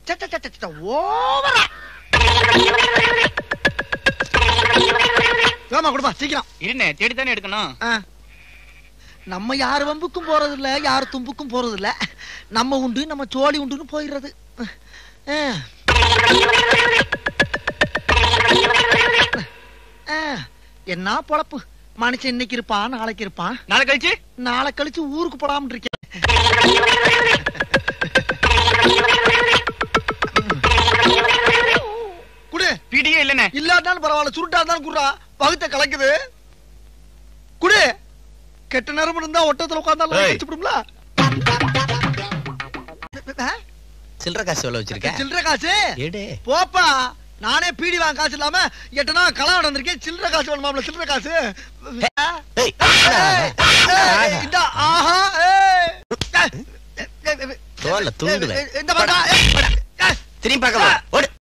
சட்ட சட்ட சட்ட ஓவரா ஆமா கொடுப்பா சீக்கிரம் இருண்ணே தேடி தானே எடுக்கணும் ஆ. நம்ம யார் வம்புக்கும் போறது இல்ல யார் தும்புக்கும் போறது இல்ல நம்ம உண்டு நம்ம சோழி உண்டுன்னு போயிடுறது ஆ. ஆ. என்ன பொழப்பு மனுஷன் இன்னைக்கு இருப்பான் நாளைக்கு இருப்பான் நாளை கழிச்சு நாளை கழிச்சு ஊருக்கு போடாம இருக்கேன் குடு பிடியே இல்லண்ணே இல்லாட்டாலும் பரவாயில்ல சுருட்டா இருந்தாலும் குடுறா பகுத்த கலக்குது குடு கெட்ட நேரம் இருந்தா ஒட்டத்துல உட்கார்ந்தாலும் ஏய். வச்சுடும்ல சில்லற காசு எவ்வளவு வச்சிருக்க சில்லற காசு எடு போப்பா நானே பீடி வாங்க காசு இல்லாம எட்டனா களா நடந்திருக்கேன் சில்லற காசு வேணுமாம்ல சில்லற காசு ஏய், ஏய், ஏய், இந்தா, ஆஹா, ஏய். ஏய், ஏய், ஏய், தோல்ல துண்டுல. ஏய், இந்த பாட்டா, ஏய், ஏய், திரும்பி பார்க்க போ. ஓடு